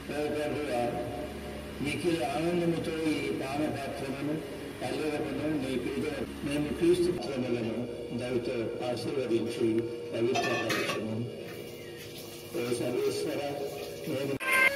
ప్రభువా మిక్కిలి ఆనందముతో ఈ పానపాత్రమును పల్లెవలను నీ పీడ మేము క్రీస్తు పాత్రములను దయతో ఆశీర్వదించి పవిత్రపరచము ఓ సర్వేశ్వర నేను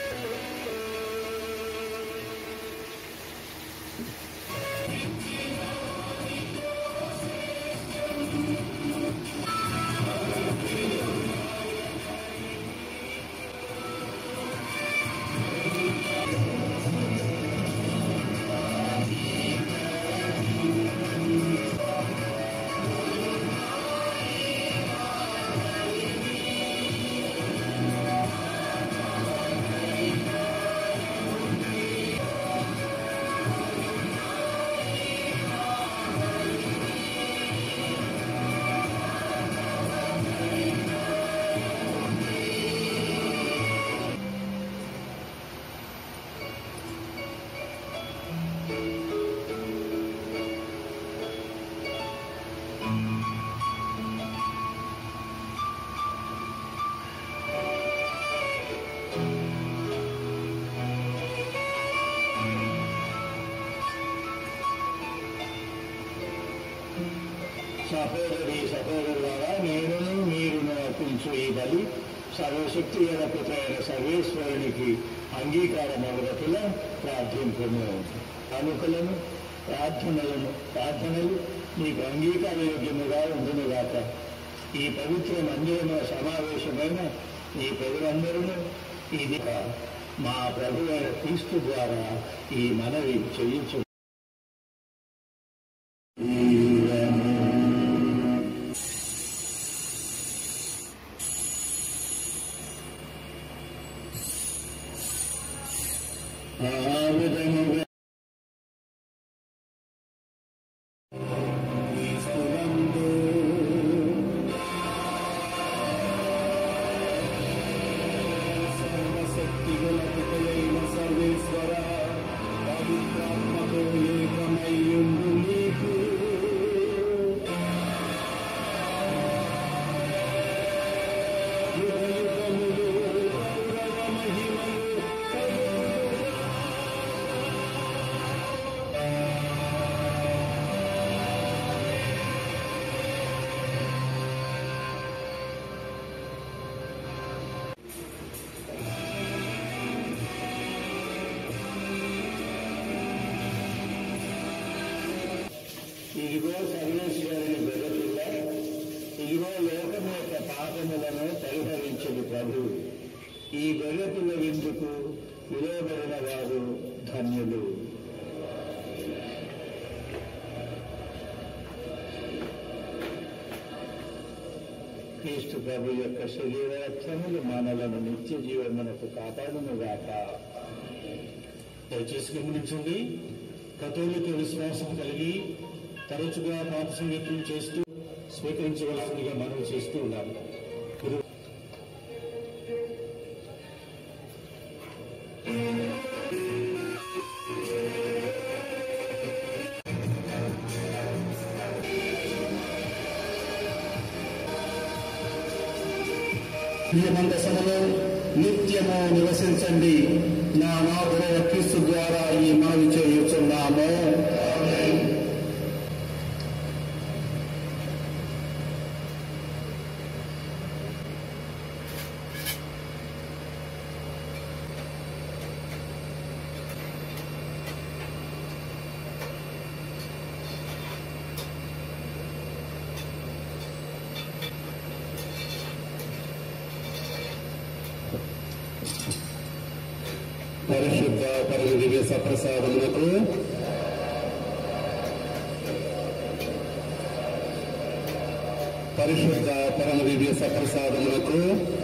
సహోదరి సహోదరులారా నేనును మీరును అర్పించు ఈ బలి సర్వశక్తి గల పుత్రైన సర్వేశ్వరునికి అంగీకారమగునకుల ప్రార్థింపును అనుకలను ప్రార్థనలను ప్రార్థనలు మీకు అంగీకారయోగ్యముగా ఉండునుగాక ఈ పవిత్ర మందిరముల సమావేశమైన ఈ ప్రజలందరూ ఇది మా ప్రభు అయిన క్రీస్తు ద్వారా ఈ మనవి చేయించు ఆ విధముగా క్రీస్తునందు సర్వశక్తిగల పితయైన సర్వేశ్వర పవిత్రాత్మతో ఏకమయ్యుండు నీకు యుగయుగములు గౌరవ మహిమలు ఇదిగో సర్వేశ్వరుని బెదపిల్ల ఇదిగో లోకం యొక్క పాపములను పరిహరించిన ప్రభు ఈ బెదపిల్ల విందుకు విలువబడిన వారు ధన్యులు క్రీస్తు ప్రభు యొక్క శరీర రక్తములు మనలను నిత్య జీవనకు కాపాడునుగాక దయచేసి గమనించండి కథోలిక విశ్వాసం కలిగి తరచుగా పాప సంగీతం చేస్తూ స్వీకరించవలసిందిగా మనవి చేస్తూ ఉండాలి గురు ఈ మందసములో నిత్యము నివసించండి నా నాథుడైన క్రీస్తు ద్వారా ఈ మనవి చేయుచున్నాము పరిశుద్ధ పరమ దివ్య సప్రసాదములకు పరిశుద్ధ పరమ దివ్య సప్రసాదములకు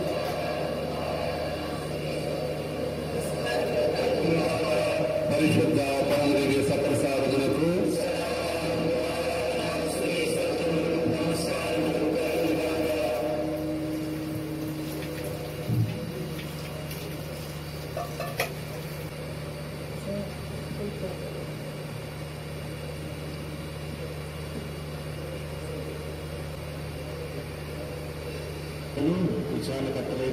పరిశుద్ధ పరమ దివ్య సప్రసాదములకు విచారణకర్తలైన